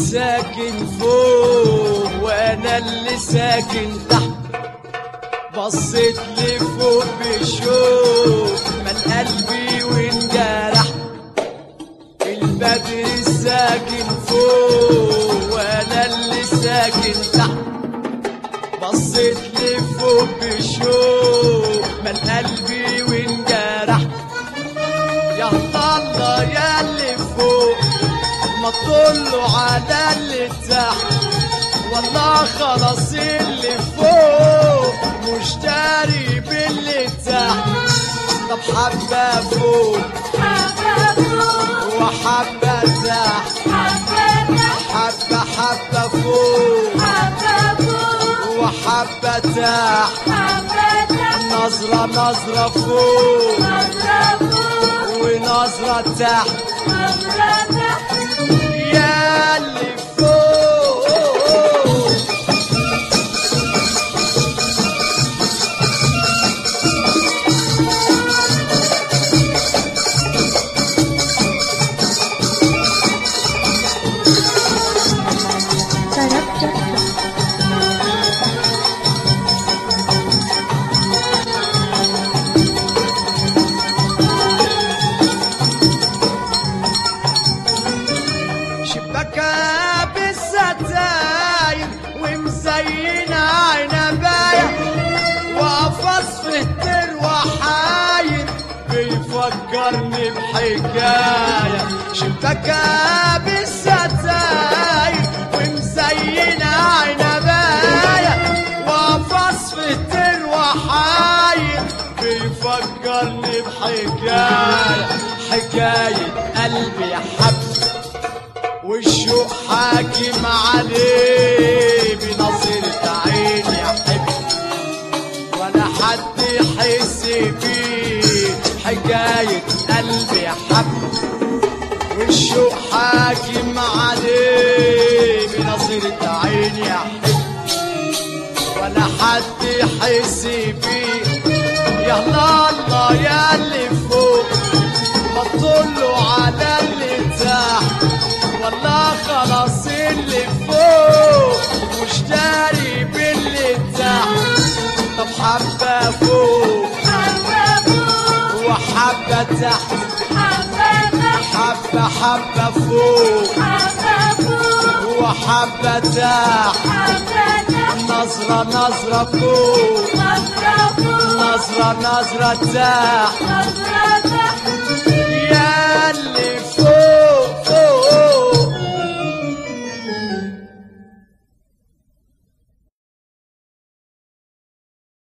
ساكن فوق وانا اللي ساكن تحت بصيت لفوق بشوق من قلبي وانجرح البدر ساكن فوق وانا اللي ساكن تحت بصيت لفوق بشوق من قلبي وانجرح يا الله يا اللي فوق ما تطلوا على اللي تحت والله خلاص اللي فوق مشتري باللي تحت طب حبة فوق وحبة تحت حبة حبة فوق وحبة تحت نظرة نظرة فوق ونظرة تحت يا اللي فوق شبكة بالستاير ومزينة عنباية وقفص في التر وحاير بيفكرني بحكاية شبكة بالستاير ومزينة عنباية وقفص في التر وحاير بيفكرني بحكاية حكاية قلبي حب والشوق حاكم عليه بنظرة عيني أحب ولا حد يحس بيه حكاية قلبي حب والشوق حاكم عليه بنظرة عيني أحب ولا حد يحس بيه يا الله الله يا اللي فوق بطلوا على اللي تحت والله خلاص اللي فوق مشتري باللي تحت طب حبة فوق وحبة تحت حبة حبة فوق وحبة تحت نظرة نظرة فوق نظرة نظرة تحت